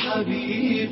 الحبيب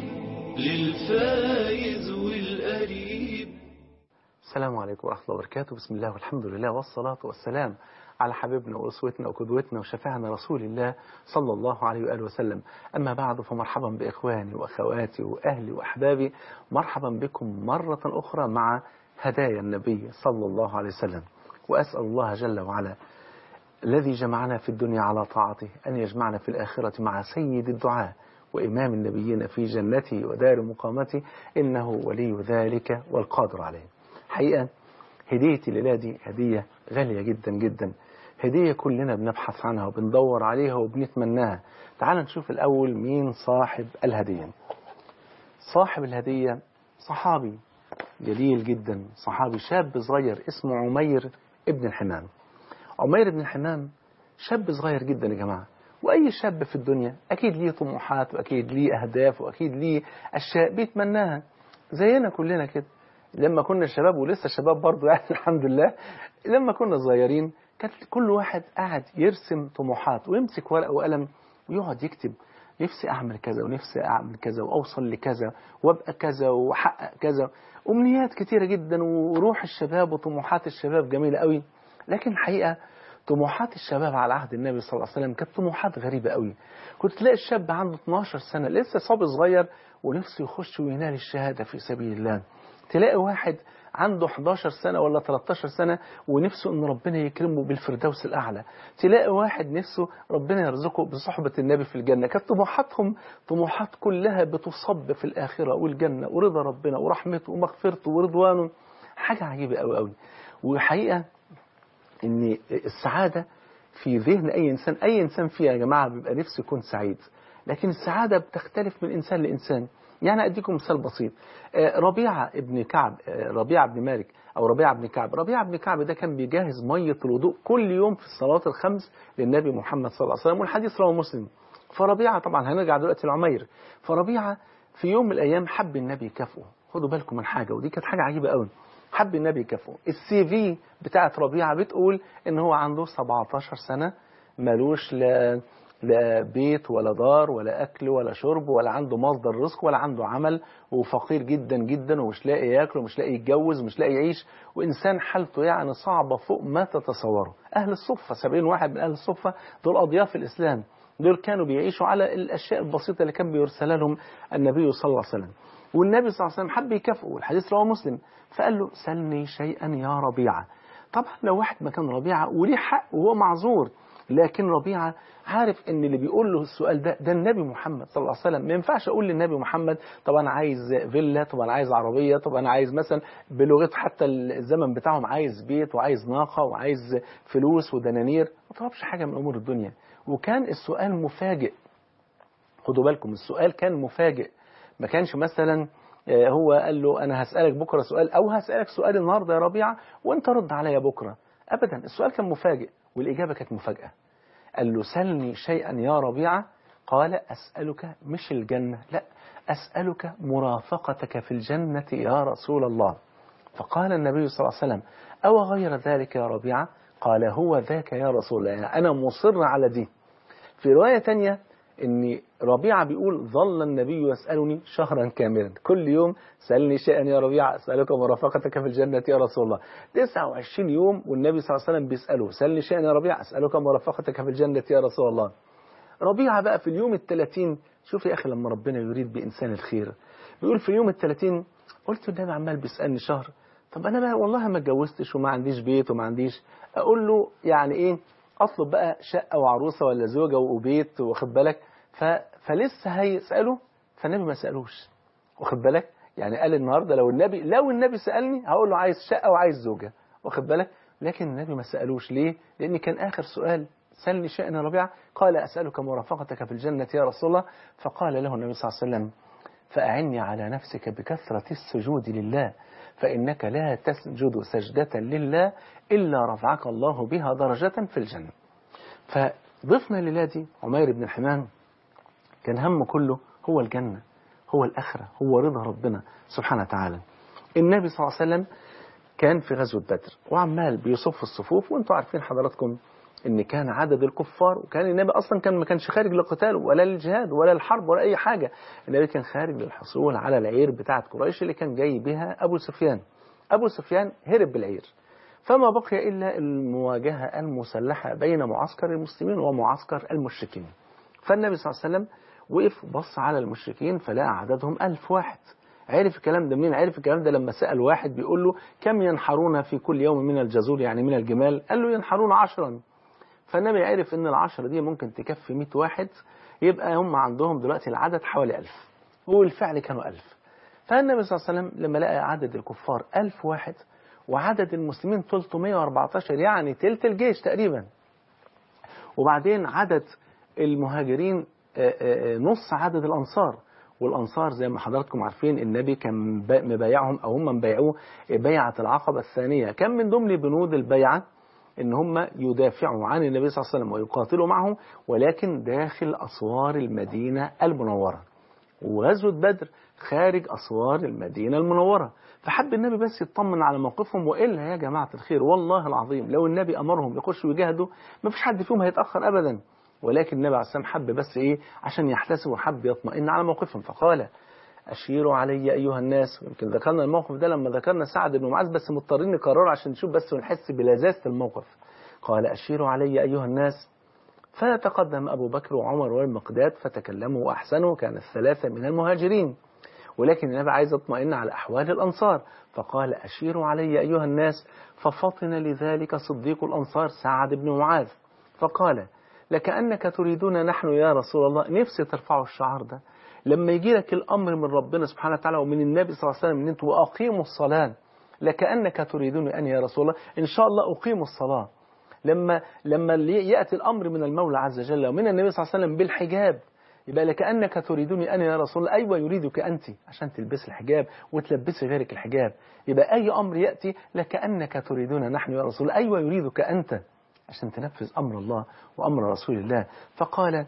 للفايز والقريب السلام عليكم ورحمة الله وبركاته بسم الله والحمد لله والصلاة والسلام على حبيبنا وأسوتنا وقدوتنا وشفاعنا رسول الله صلى الله عليه وآله وسلم أما بعد فمرحبا بإخواني وأخواتي وأهلي وأحبابي مرحبا بكم مرة أخرى مع هدايا النبي صلى الله عليه وسلم وأسأل الله جل وعلا الذي جمعنا في الدنيا على طاعته أن يجمعنا في الآخرة مع سيد الدعاء وإمام النبيين في جنته ودار مقامته إنه ولي ذلك والقادر عليه حقيقة هدية الليلة دي هدية غالية جدا جدا هدية كلنا بنبحث عنها وبندور عليها وبنتمناها تعال نشوف الأول مين صاحب الهدية صاحب الهدية صحابي جليل جدا صحابي شاب صغير اسمه عمير ابن الحمام عمير بن الحمام شاب صغير جدا يا جماعة وأي شاب في الدنيا أكيد ليه طموحات وأكيد ليه أهداف وأكيد ليه أشياء بيتمناها زينا كلنا كده لما كنا شباب ولسه شباب برضو يعني الحمد لله لما كنا صغيرين كان كل واحد قاعد يرسم طموحات ويمسك ورقة وقلم ويقعد يكتب نفسي أعمل كذا ونفسي أعمل كذا وأوصل لكذا وأبقى كذا وأحقق كذا أمنيات كتيرة جدا وروح الشباب وطموحات الشباب جميلة قوي لكن الحقيقة طموحات الشباب على عهد النبي صلى الله عليه وسلم كانت طموحات غريبة قوي كنت تلاقي الشاب عنده 12 سنة لسه صبي صغير ونفسه يخش وينال الشهادة في سبيل الله تلاقي واحد عنده 11 سنة ولا 13 سنة ونفسه ان ربنا يكرمه بالفردوس الأعلى تلاقي واحد نفسه ربنا يرزقه بصحبة النبي في الجنة كانت طموحاتهم طموحات كلها بتصب في الآخرة والجنة ورضا ربنا ورحمته ومغفرته ورضوانه حاجة عجيبة قوي قوي وحقيقة ان السعادة في ذهن أي إنسان أي إنسان فيها يا جماعة بيبقى نفسه يكون سعيد لكن السعادة بتختلف من إنسان لإنسان يعني أديكم مثال بسيط ربيعة ابن كعب ربيعة بن مالك أو ربيعة بن كعب ربيعة بن كعب ده كان بيجهز مية الوضوء كل يوم في الصلاة الخمس للنبي محمد صلى الله عليه وسلم والحديث رواه مسلم فربيعة طبعا هنرجع دلوقتي لعمير فربيعة في يوم من الأيام حب النبي يكافئه خدوا بالكم من حاجة ودي كانت حاجة عجيبة قوي حب النبي يكافئه السي في بتاعت ربيعة بتقول ان هو عنده 17 سنة ملوش لا لا بيت ولا دار ولا أكل ولا شرب ولا عنده مصدر رزق ولا عنده عمل وفقير جدا جدا ومش لاقي ياكل ومش لاقي يتجوز ومش لاقي يعيش وإنسان حالته يعني صعبة فوق ما تتصوره أهل الصفة 70 واحد من أهل الصفة دول أضياف الإسلام دول كانوا بيعيشوا على الأشياء البسيطة اللي كان بيرسلها لهم النبي صلى الله عليه وسلم والنبي صلى الله عليه وسلم حب يكافئه والحديث رواه مسلم فقال له سلني شيئا يا ربيعة طبعا لو واحد مكان ربيعة وليه حق وهو معذور لكن ربيعة عارف ان اللي بيقول له السؤال ده ده النبي محمد صلى الله عليه وسلم ما ينفعش اقول للنبي محمد طب انا عايز فيلا طب انا عايز عربية طب انا عايز مثلا بلغته حتى الزمن بتاعهم عايز بيت وعايز ناقة وعايز فلوس ودنانير ما طلبش حاجة من امور الدنيا وكان السؤال مفاجئ خدوا بالكم السؤال كان مفاجئ ما كانش مثلا هو قال له انا هسألك بكرة سؤال او هسألك سؤال النهاردة يا ربيعة وانت رد عليا بكرة ابدا السؤال كان مفاجئ والإجابة كانت مفاجأة قال له سلني شيئا يا ربيعة قال أسألك مش الجنة لا أسألك مرافقتك في الجنة يا رسول الله فقال النبي صلى الله عليه وسلم أو غير ذلك يا ربيعة قال هو ذاك يا رسول الله يعني أنا مصر على دي في رواية تانية ان ربيعة بيقول ظل النبي يسألني شهرا كاملا كل يوم سألني شيئا يا ربيعة أسألك مرافقتك في الجنة يا رسول الله 29 يوم والنبي صلى الله عليه وسلم بيسأله سألني شيئا يا ربيعة أسألك مرافقتك في الجنة يا رسول الله ربيعة بقى في اليوم الثلاثين شوف يا أخي لما ربنا يريد بإنسان الخير بيقول في اليوم الثلاثين قلت النبي عمال بيسألني شهر طب أنا بقى والله ما اتجوزتش وما عنديش بيت وما عنديش أقول له يعني إيه أطلب بقى شقة وعروسة ولا زوجة وبيت واخد بالك ف... فلسه هيسأله فالنبي ما سألوش واخد بالك يعني قال النهاردة لو النبي لو النبي سألني هقول له عايز شقة وعايز زوجة واخد بالك لكن النبي ما سألوش ليه لأن كان آخر سؤال سلني شأن ربيعة قال أسألك مرافقتك في الجنة يا رسول الله فقال له النبي صلى الله عليه وسلم فأعني على نفسك بكثرة السجود لله فإنك لا تسجد سجدة لله إلا رفعك الله بها درجة في الجنة فضفنا للادي عمير بن الحمام كان همه كله هو الجنة هو الآخرة هو رضا ربنا سبحانه وتعالى النبي صلى الله عليه وسلم كان في غزوة بدر وعمال بيصف الصفوف وانتم عارفين حضراتكم ان كان عدد الكفار وكان النبي اصلا كان ما كانش خارج للقتال ولا للجهاد ولا الحرب ولا اي حاجه النبي كان خارج للحصول على العير بتاعه قريش اللي كان جاي بها ابو سفيان ابو سفيان هرب بالعير فما بقي الا المواجهه المسلحه بين معسكر المسلمين ومعسكر المشركين فالنبي صلى الله عليه وسلم وقف بص على المشركين فلقى عددهم ألف واحد عرف الكلام ده منين عرف الكلام ده لما سأل واحد بيقول له كم ينحرون في كل يوم من الجزور يعني من الجمال قال له ينحرون عشرا فالنبي عرف ان العشرة دي ممكن تكفي 100 واحد يبقى هم عندهم دلوقتي العدد حوالي ألف وبالفعل كانوا ألف فالنبي صلى الله عليه وسلم لما لقى عدد الكفار ألف واحد وعدد المسلمين 314 يعني تلت الجيش تقريبا وبعدين عدد المهاجرين نص عدد الأنصار والأنصار زي ما حضراتكم عارفين النبي كان مبايعهم أو هم مبايعوه بيعة العقبة الثانية كان من ضمن بنود البيعة ان هم يدافعوا عن النبي صلى الله عليه وسلم ويقاتلوا معه ولكن داخل أسوار المدينة المنورة وغزوة بدر خارج أسوار المدينة المنورة فحب النبي بس يطمن على موقفهم وإلا يا جماعة الخير والله العظيم لو النبي أمرهم يخشوا يجاهدوا ما فيش حد فيهم هيتأخر أبدا ولكن النبي عليه السلام حب بس إيه عشان يحتسب وحب يطمئن على موقفهم فقال أشيروا علي أيها الناس يمكن ذكرنا الموقف ده لما ذكرنا سعد بن معاذ بس مضطرين نكرره عشان نشوف بس ونحس بلذاذة الموقف قال أشيروا علي أيها الناس فتقدم أبو بكر وعمر والمقداد فتكلموا وأحسنوا كان الثلاثة من المهاجرين ولكن النبي عايز يطمئن على أحوال الأنصار فقال أشيروا علي أيها الناس ففطن لذلك صديق الأنصار سعد بن معاذ فقال لكأنك تريدون نحن يا رسول الله نفسي ترفعوا الشعار ده لما يجي لك الأمر من ربنا سبحانه وتعالى ومن النبي صلى الله عليه وسلم أن أنتم أقيموا الصلاة لكأنك تريدون أن يا رسول الله إن شاء الله أقيموا الصلاة لما لما يأتي الأمر من المولى عز وجل ومن النبي صلى الله عليه وسلم بالحجاب يبقى لكأنك تريدون أن يا رسول الله أيوة يريدك أنت عشان تلبس الحجاب وتلبسي غيرك الحجاب يبقى أي أمر يأتي لكأنك تريدون نحن يا رسول الله أيوة يريدك أنت عشان تنفذ أمر الله وأمر رسول الله فقال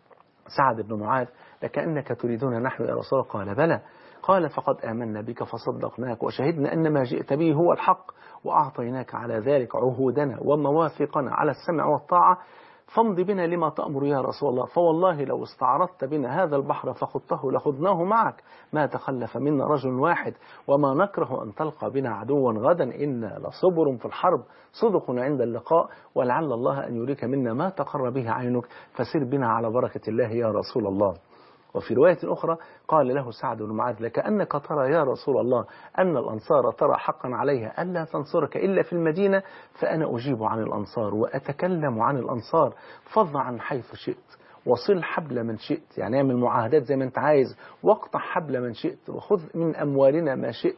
سعد بن معاذ لكأنك تريدون نحن يا رسول الله قال بلى قال فقد آمنا بك فصدقناك وشهدنا أن ما جئت به هو الحق وأعطيناك على ذلك عهودنا ومواثقنا على السمع والطاعة فامض بنا لما تأمر يا رسول الله فوالله لو استعرضت بنا هذا البحر فخضته لخضناه معك ما تخلف منا رجل واحد وما نكره أن تلقى بنا عدوا غدا إنا لصبر في الحرب صدق عند اللقاء ولعل الله أن يريك منا ما تقر به عينك فسر بنا على بركة الله يا رسول الله وفي رواية أخرى قال له سعد بن معاذ لكأنك ترى يا رسول الله أن الأنصار ترى حقا عليها ألا تنصرك إلا في المدينة فأنا أجيب عن الأنصار وأتكلم عن الأنصار فض عن حيث شئت وصل حبل من شئت يعني اعمل معاهدات زي ما انت عايز واقطع حبل من شئت وخذ من أموالنا ما شئت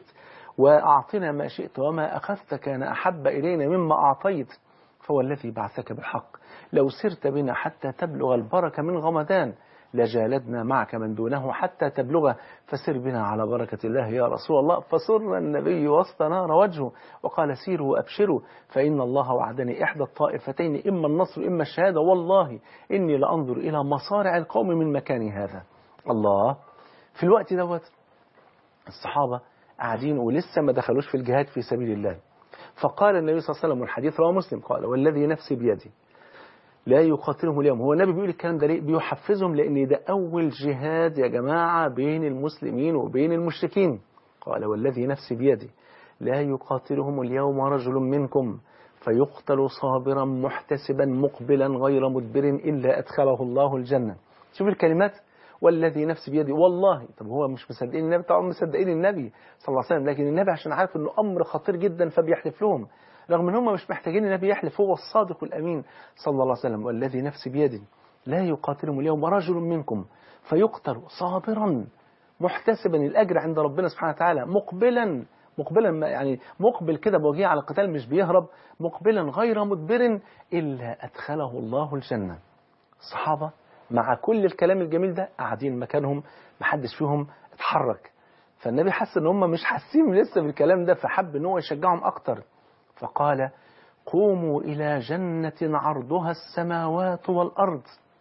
وأعطنا ما شئت وما أخذت كان أحب إلينا مما أعطيت فهو الذي بعثك بالحق لو سرت بنا حتى تبلغ البركة من غمدان لجالدنا معك من دونه حتى تبلغه فسر بنا على بركة الله يا رسول الله فسر النبي واستنار وجهه وقال سيروا وأبشروا فإن الله وعدني إحدى الطائفتين إما النصر إما الشهادة والله إني لأنظر إلى مصارع القوم من مكان هذا الله في الوقت دوت الصحابة قاعدين ولسه ما دخلوش في الجهاد في سبيل الله فقال النبي صلى الله عليه وسلم والحديث رواه مسلم قال والذي نفسي بيدي لا يقاتلهم اليوم هو النبي بيقول الكلام ده ليه بيحفزهم لأن ده أول جهاد يا جماعة بين المسلمين وبين المشركين قال والذي نفسي بيدي لا يقاتلهم اليوم رجل منكم فيقتل صابرا محتسبا مقبلا غير مدبر إلا أدخله الله الجنة شوف الكلمات والذي نفسي بيدي والله طب هو مش مصدقين النبي طبعا مصدقين النبي صلى الله عليه وسلم لكن النبي عشان عارف انه امر خطير جدا فبيحلف لهم رغم ان هم مش محتاجين النبي يحلف هو الصادق الامين صلى الله عليه وسلم والذي نفسي بيده لا يقاتلهم اليوم رجل منكم فيقتل صابرا محتسبا الاجر عند ربنا سبحانه وتعالى مقبلا مقبلا يعني مقبل كده بوجيه على القتال مش بيهرب مقبلا غير مدبر الا ادخله الله الجنه الصحابه مع كل الكلام الجميل ده قاعدين مكانهم محدش فيهم اتحرك فالنبي حس ان هم مش حاسين لسه بالكلام ده فحب ان هو يشجعهم اكتر فقال قوموا إلى جنة عرضها السماوات والأرض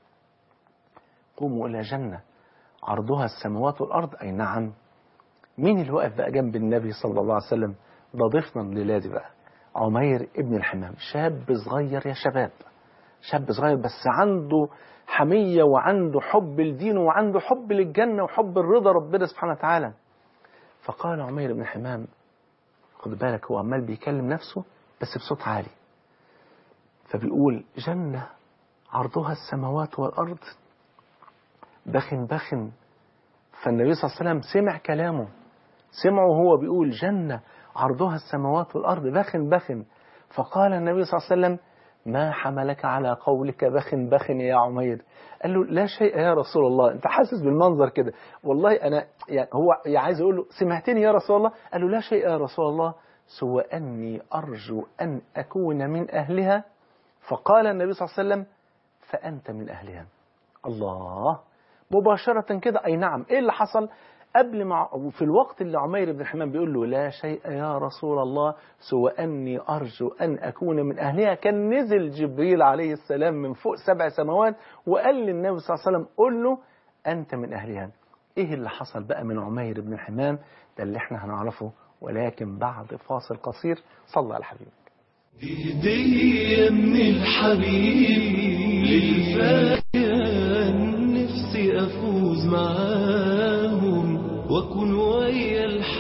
قوموا إلى جنة عرضها السماوات والأرض أي نعم مين اللي وقف بقى جنب النبي صلى الله عليه وسلم ده ضيفنا الليلة دي بقى عمير ابن الحمام شاب صغير يا شباب شاب صغير بس عنده حمية وعنده حب الدين وعنده حب للجنة وحب الرضا ربنا سبحانه وتعالى فقال عمير بن حمام خد بالك هو عمال بيكلم نفسه بس بصوت عالي فبيقول جنة عرضها السماوات والأرض بخن بخن فالنبي صلى الله عليه وسلم سمع كلامه سمعه وهو بيقول جنة عرضها السماوات والأرض بخن بخن فقال النبي صلى الله عليه وسلم ما حملك على قولك بخن بخن يا عمير قال له لا شيء يا رسول الله انت حاسس بالمنظر كده والله انا يعني هو عايز يقول له سمعتني يا رسول الله قال له لا شيء يا رسول الله سوى اني ارجو ان اكون من اهلها فقال النبي صلى الله عليه وسلم فانت من اهلها الله مباشرة كده أي نعم إيه اللي حصل قبل ما في الوقت اللي عمير بن حمام بيقول له لا شيء يا رسول الله سوى أني أرجو أن أكون من أهلها كان نزل جبريل عليه السلام من فوق سبع سماوات وقال للنبي صلى الله عليه وسلم قل له أنت من أهلها إيه اللي حصل بقى من عمير بن حمام ده اللي احنا هنعرفه ولكن بعد فاصل قصير صلى على الحبيب دي هدية من الحبيب للفاتحة نفسي أفوز معاهم وأكون ويا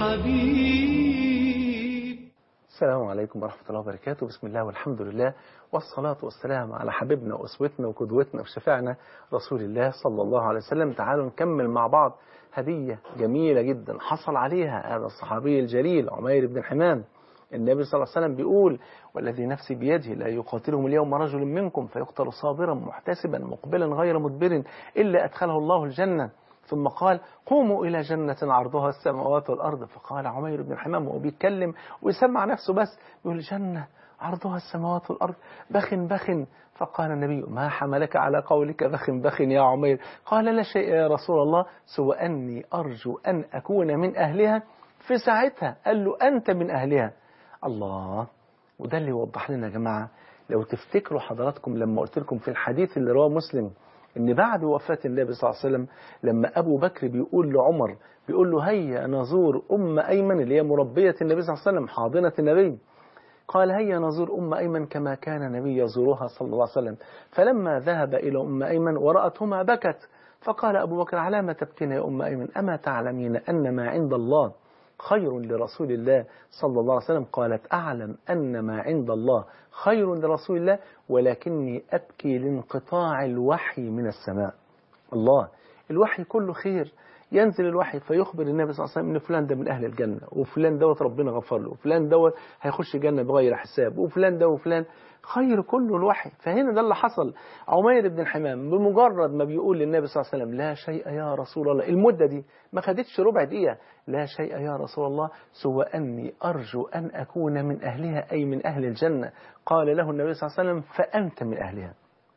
الحبيب السلام عليكم ورحمة الله وبركاته بسم الله والحمد لله والصلاة والسلام على حبيبنا وأسوتنا وقدوتنا وشفاعنا رسول الله صلى الله عليه وسلم تعالوا نكمل مع بعض هدية جميلة جدا حصل عليها هذا الصحابي الجليل عمير بن حمام النبي صلى الله عليه وسلم بيقول والذي نفسي بيده لا يقاتلهم اليوم رجل منكم فيقتل صابرا محتسبا مقبلا غير مدبر إلا أدخله الله الجنة ثم قال قوموا إلى جنة عرضها السماوات والأرض فقال عمير بن الحمام وهو بيتكلم ويسمع نفسه بس يقول جنة عرضها السماوات والأرض بخن بخن فقال النبي ما حملك على قولك بخن بخن يا عمير قال لا شيء يا رسول الله سوى أني أرجو أن أكون من أهلها في ساعتها قال له أنت من أهلها الله وده اللي يوضح لنا يا جماعة لو تفتكروا حضراتكم لما قلت لكم في الحديث اللي رواه مسلم ان بعد وفاة النبي صلى الله عليه وسلم لما ابو بكر بيقول لعمر بيقول له هيا نزور ام ايمن اللي هي مربية النبي صلى الله عليه وسلم حاضنة النبي قال هيا نزور أم أيمن كما كان النبي يزورها صلى الله عليه وسلم فلما ذهب إلى أم أيمن ورأتهما بكت فقال أبو بكر على ما تبكين يا أم أيمن أما تعلمين أن ما عند الله خير لرسول الله صلى الله عليه وسلم قالت أعلم أن ما عند الله خير لرسول الله ولكني أبكي لانقطاع الوحي من السماء الله الوحي كله خير ينزل الوحي فيخبر النبي صلى الله عليه وسلم ان فلان ده من اهل الجنه وفلان دوت ربنا غفر له وفلان دوت هيخش الجنه بغير حساب وفلان ده وفلان خير كله الوحي فهنا ده اللي حصل عمير بن الحمام بمجرد ما بيقول للنبي صلى الله عليه وسلم لا شيء يا رسول الله المده دي ما خدتش ربع دقيقه لا شيء يا رسول الله سوى اني ارجو ان اكون من اهلها اي من اهل الجنه قال له النبي صلى الله عليه وسلم فانت من اهلها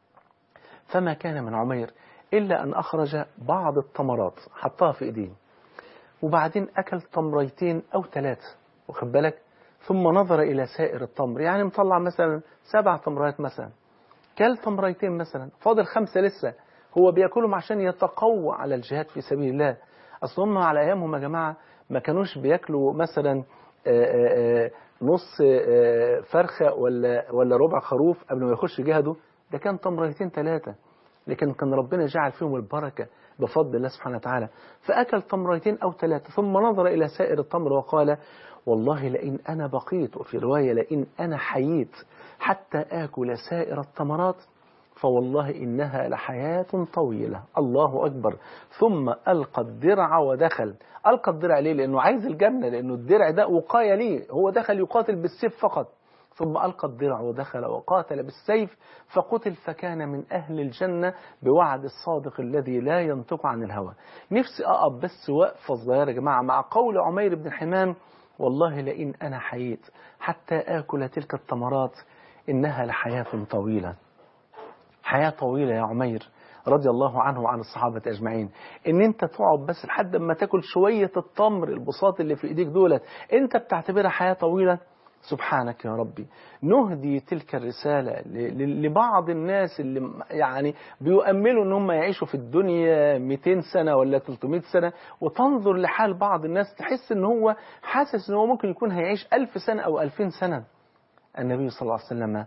فما كان من عمير إلا أن أخرج بعض التمرات حطها في إيديه وبعدين أكل تمريتين أو ثلاثة واخد بالك ثم نظر إلى سائر التمر يعني مطلع مثلا سبع تمرات مثلا كل تمريتين مثلا فاضل خمسة لسه هو بياكلهم عشان يتقوى على الجهاد في سبيل الله أصل هم على أيامهم يا جماعة ما كانوش بياكلوا مثلا آآ آآ نص آآ فرخة ولا ولا ربع خروف قبل ما يخش جهده ده كان تمريتين ثلاثة لكن كان ربنا جعل فيهم البركة بفضل الله سبحانه وتعالى فأكل تمرتين أو ثلاثة ثم نظر إلى سائر التمر وقال والله لئن أنا بقيت وفي رواية لئن أنا حييت حتى آكل سائر التمرات فوالله إنها لحياة طويلة الله أكبر ثم ألقى الدرع ودخل ألقى الدرع ليه لأنه عايز الجنة لأنه الدرع ده وقاية ليه هو دخل يقاتل بالسيف فقط ثم ألقى الدرع ودخل وقاتل بالسيف فقتل فكان من أهل الجنة بوعد الصادق الذي لا ينطق عن الهوى نفسي أقف بس وقفة صغيرة يا جماعة مع قول عمير بن حمام والله لئن أنا حييت حتى آكل تلك التمرات إنها لحياة طويلة حياة طويلة يا عمير رضي الله عنه وعن الصحابة أجمعين إن أنت تقعد بس لحد ما تاكل شوية التمر البساط اللي في إيديك دولت أنت بتعتبرها حياة طويلة سبحانك يا ربي نهدي تلك الرسالة لبعض الناس اللي يعني بيؤملوا ان هم يعيشوا في الدنيا 200 سنة ولا 300 سنة وتنظر لحال بعض الناس تحس ان هو حاسس ان هو ممكن يكون هيعيش 1000 سنة او 2000 سنة النبي صلى الله عليه وسلم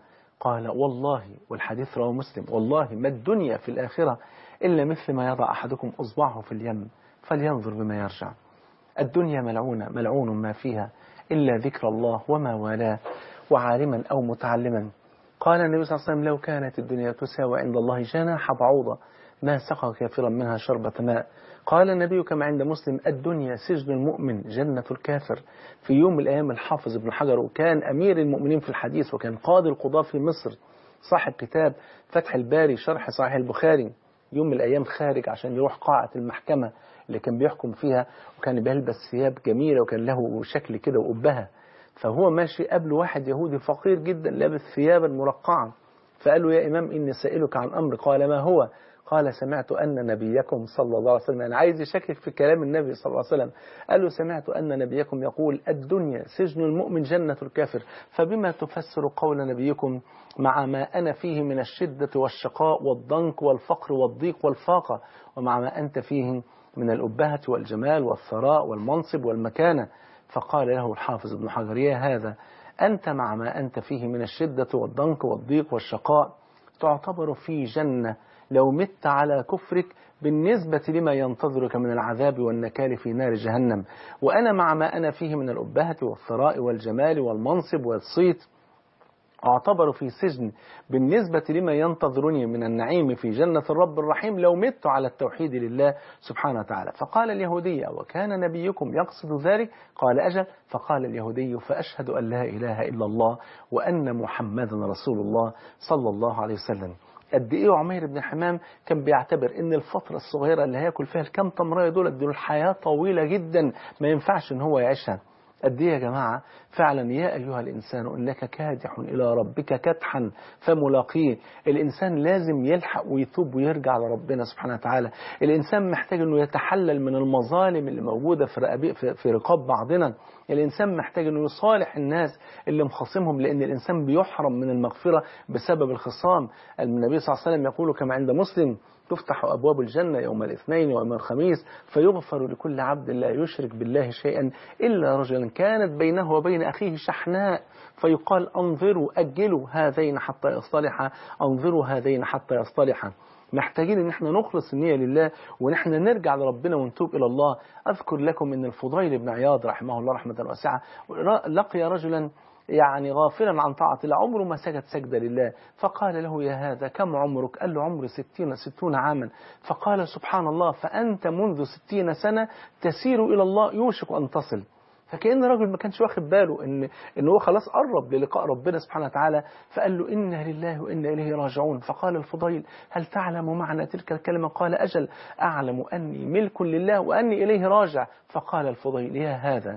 قال والله والحديث رواه مسلم والله ما الدنيا في الآخرة إلا مثل ما يضع أحدكم أصبعه في اليم فلينظر بما يرجع الدنيا ملعونة ملعون ما فيها إلا ذكر الله وما والاه وعالما أو متعلما قال النبي صلى الله عليه وسلم لو كانت الدنيا تساوي عند الله جناح بعوضة ما سقى كافرا منها شربة ماء قال النبي كما عند مسلم الدنيا سجن المؤمن جنة الكافر في يوم من الأيام الحافظ ابن حجر وكان أمير المؤمنين في الحديث وكان قاضي القضاة في مصر صاحب كتاب فتح الباري شرح صحيح البخاري يوم من الأيام خارج عشان يروح قاعة المحكمة اللي كان بيحكم فيها وكان بيلبس ثياب جميلة وكان له شكل كده وقبها فهو ماشي قبل واحد يهودي فقير جدا لابس ثيابا مرقعة فقال له يا إمام إني سائلك عن أمر قال ما هو قال سمعت أن نبيكم صلى الله عليه وسلم أنا عايز يشكك في كلام النبي صلى الله عليه وسلم قال له سمعت أن نبيكم يقول الدنيا سجن المؤمن جنة الكافر فبما تفسر قول نبيكم مع ما أنا فيه من الشدة والشقاء والضنك والفقر والضيق والفاقة ومع ما أنت فيه من الأبهة والجمال والثراء والمنصب والمكانة فقال له الحافظ ابن حجر يا هذا أنت مع ما أنت فيه من الشدة والضنك والضيق والشقاء تعتبر في جنة لو مت على كفرك بالنسبة لما ينتظرك من العذاب والنكال في نار جهنم وأنا مع ما أنا فيه من الأبهة والثراء والجمال والمنصب والصيت أعتبر في سجن بالنسبة لما ينتظرني من النعيم في جنة الرب الرحيم لو مت على التوحيد لله سبحانه وتعالى فقال اليهودي وكان نبيكم يقصد ذلك قال أجل فقال اليهودي فأشهد أن لا إله إلا الله وأن محمدا رسول الله صلى الله عليه وسلم قد ايه عمير بن حمام كان بيعتبر ان الفتره الصغيره اللي هياكل فيها الكام تمريه دول دول الحياه طويله جدا ما ينفعش ان هو يعيشها قد ايه يا جماعه فعلا يا ايها الانسان انك كادح الى ربك كدحا فملاقيه الانسان لازم يلحق ويتوب ويرجع لربنا سبحانه وتعالى الانسان محتاج انه يتحلل من المظالم اللي موجوده في رقاب في رقاب بعضنا الإنسان محتاج أنه يصالح الناس اللي مخاصمهم لأن الإنسان بيحرم من المغفرة بسبب الخصام النبي صلى الله عليه وسلم يقول كما عند مسلم تفتح أبواب الجنة يوم الاثنين ويوم الخميس فيغفر لكل عبد لا يشرك بالله شيئا إلا رجلا كانت بينه وبين أخيه شحناء فيقال أنظروا أجلوا هذين حتى يصطلحا أنظروا هذين حتى يصطلحا محتاجين ان احنا نخلص النية لله وان احنا نرجع لربنا ونتوب الى الله اذكر لكم ان الفضيل بن عياض رحمه الله رحمة واسعة لقي رجلا يعني غافلا عن طاعة الله عمره ما سجد سجدة لله فقال له يا هذا كم عمرك قال له عمري ستين ستون عاما فقال سبحان الله فأنت منذ ستين سنة تسير إلى الله يوشك أن تصل فكأن الراجل ما كانش واخد باله ان ان هو خلاص قرب للقاء ربنا سبحانه وتعالى فقال له انا لله وانا اليه راجعون فقال الفضيل هل تعلم معنى تلك الكلمه قال اجل اعلم اني ملك لله واني اليه راجع فقال الفضيل يا هذا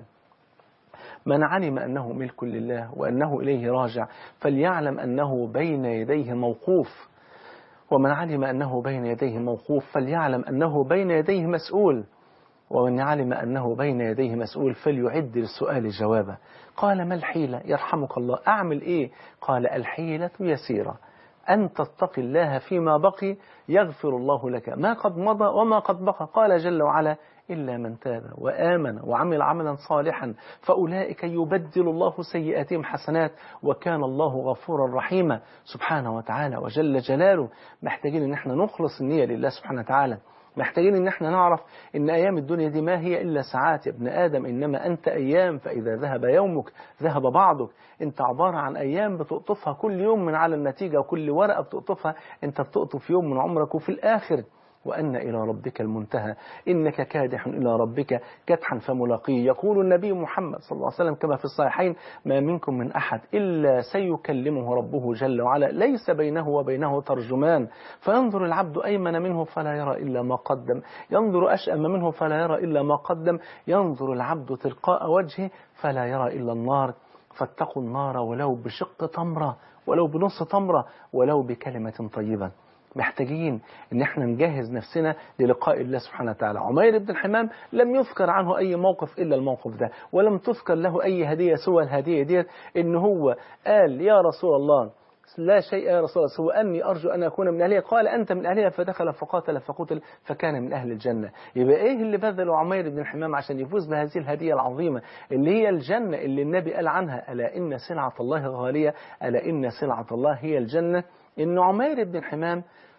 من علم أنه ملك لله وأنه إليه راجع فليعلم أنه بين يديه موقوف ومن علم أنه بين يديه موقوف فليعلم أنه بين يديه مسؤول ومن علم أنه بين يديه مسؤول فليعد للسؤال جوابا قال ما الحيلة يرحمك الله أعمل إيه قال الحيلة يسيرة أن تتقي الله فيما بقي يغفر الله لك ما قد مضى وما قد بقى قال جل وعلا إلا من تاب وآمن وعمل عملا صالحا فأولئك يبدل الله سيئاتهم حسنات وكان الله غفورا رحيما سبحانه وتعالى وجل جلاله محتاجين ان احنا نخلص النية لله سبحانه وتعالى محتاجين ان احنا نعرف ان ايام الدنيا دي ما هي الا ساعات يا ابن ادم انما انت ايام فاذا ذهب يومك ذهب بعضك انت عبارة عن ايام بتقطفها كل يوم من على النتيجة وكل ورقة بتقطفها انت بتقطف يوم من عمرك وفي الاخر وأن إلى ربك المنتهى إنك كادح إلى ربك كدحا فملاقيه يقول النبي محمد صلى الله عليه وسلم كما في الصحيحين ما منكم من أحد إلا سيكلمه ربه جل وعلا ليس بينه وبينه ترجمان فينظر العبد أيمن منه فلا يرى إلا ما قدم ينظر أشأم منه فلا يرى إلا ما قدم ينظر العبد تلقاء وجهه فلا يرى إلا النار فاتقوا النار ولو بشق تمرة ولو بنص تمرة ولو بكلمة طيبة محتاجين ان احنا نجهز نفسنا للقاء الله سبحانه وتعالى عمير بن الحمام لم يذكر عنه اي موقف الا الموقف ده ولم تذكر له اي هدية سوى الهدية ديت ان هو قال يا رسول الله لا شيء يا رسول الله سوى أني أرجو أن أكون من أهلها قال أنت من أهلها فدخل فقاتل فقتل فكان من أهل الجنة يبقى إيه اللي بذله عمير بن الحمام عشان يفوز بهذه الهدية العظيمة اللي هي الجنة اللي النبي قال عنها ألا إن سلعة الله غالية ألا إن سلعة الله هي الجنة إن عمير بن الحمام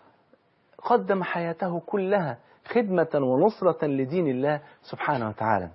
قدم حياته كلها خدمة ونصرة لدين الله سبحانه وتعالى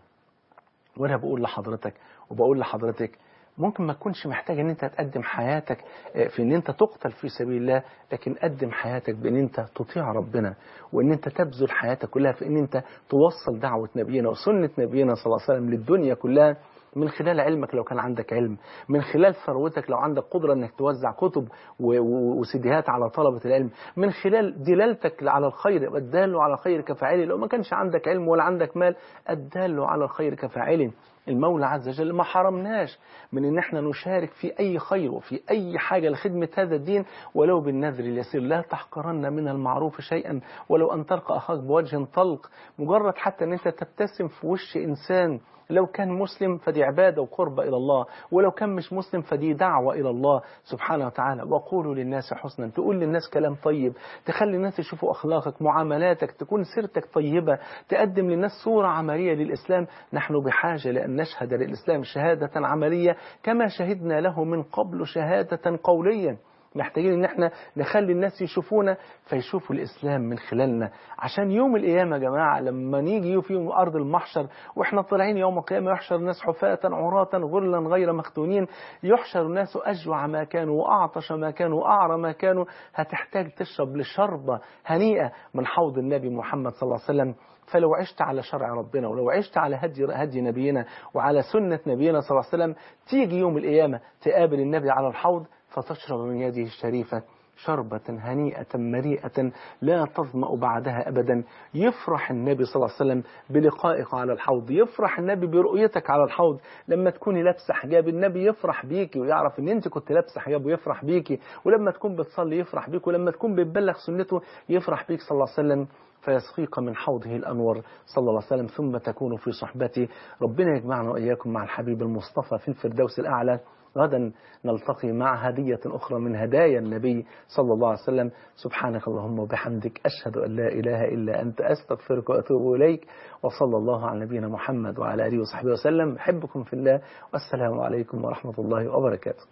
وأنا بقول لحضرتك وبقول لحضرتك ممكن ما تكونش محتاج ان انت تقدم حياتك في ان انت تقتل في سبيل الله لكن قدم حياتك بان انت تطيع ربنا وان انت تبذل حياتك كلها في ان انت توصل دعوة نبينا وسنة نبينا صلى الله عليه وسلم للدنيا كلها من خلال علمك لو كان عندك علم من خلال ثروتك لو عندك قدرة انك توزع كتب وسيديهات على طلبة العلم من خلال دلالتك على الخير الدال على الخير كفاعله لو ما كانش عندك علم ولا عندك مال الدال على الخير كفاعله المولى عز وجل ما حرمناش من ان احنا نشارك في اي خير وفي اي حاجة لخدمة هذا الدين ولو بالنذر اليسير لا تحقرن من المعروف شيئا ولو ان تلقى اخاك بوجه طلق مجرد حتى ان انت تبتسم في وش انسان لو كان مسلم فدي عبادة وقربة إلى الله ولو كان مش مسلم فدي دعوة إلى الله سبحانه وتعالى وقولوا للناس حسنا تقول للناس كلام طيب تخلي الناس يشوفوا أخلاقك معاملاتك تكون سيرتك طيبة تقدم للناس صورة عملية للإسلام نحن بحاجة لأن نشهد للإسلام شهادة عملية كما شهدنا له من قبل شهادة قوليا محتاجين ان احنا نخلي الناس يشوفونا فيشوفوا الاسلام من خلالنا عشان يوم القيامه يا جماعه لما نيجي في يوم ارض المحشر واحنا طالعين يوم القيامه يحشر الناس حفاة عراة غرلا غير مختونين يحشر الناس اجوع ما كانوا واعطش ما كانوا واعرى ما كانوا هتحتاج تشرب لشربه هنيئه من حوض النبي محمد صلى الله عليه وسلم فلو عشت على شرع ربنا ولو عشت على هدي هدي نبينا وعلى سنة نبينا صلى الله عليه وسلم تيجي يوم القيامة تقابل النبي على الحوض فتشرب من يده الشريفة شربة هنيئة مريئة لا تظمأ بعدها أبدا يفرح النبي صلى الله عليه وسلم بلقائك على الحوض يفرح النبي برؤيتك على الحوض لما تكوني لابسة حجاب النبي يفرح بيكي ويعرف ان انت كنت لابسة حجاب ويفرح بيكي ولما تكون بتصلي يفرح بيك ولما تكون بتبلغ سنته يفرح بيك صلى الله عليه وسلم فيسقيك من حوضه الأنور صلى الله عليه وسلم ثم تكون في صحبته ربنا يجمعنا وإياكم مع الحبيب المصطفى في الفردوس الأعلى غدا نلتقي مع هدية أخرى من هدايا النبي صلى الله عليه وسلم سبحانك اللهم وبحمدك أشهد أن لا إله إلا أنت أستغفرك وأتوب إليك وصلى الله على نبينا محمد وعلى آله وصحبه وسلم أحبكم في الله والسلام عليكم ورحمة الله وبركاته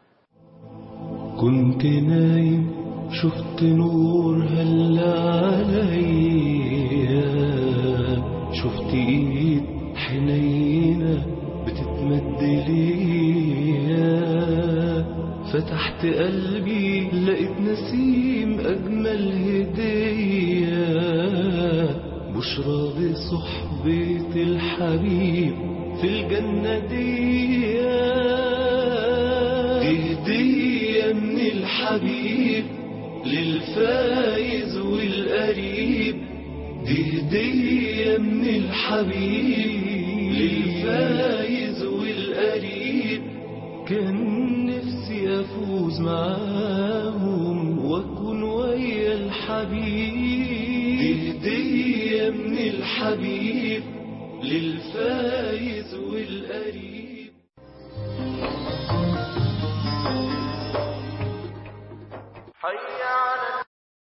كنت نايم شفت نور هل عليا شفت ايد حنينة بتتمد ليا فتحت قلبي لقيت نسيم أجمل هدية بشرى بصحبة الحبيب في الجنة دي دي هدية من الحبيب للفايز والقريب دي هدية من الحبيب للفايز والقريب كان نفسي أفوز معاهم وأكون ويا الحبيب دي هدية من الحبيب للفايز والقريب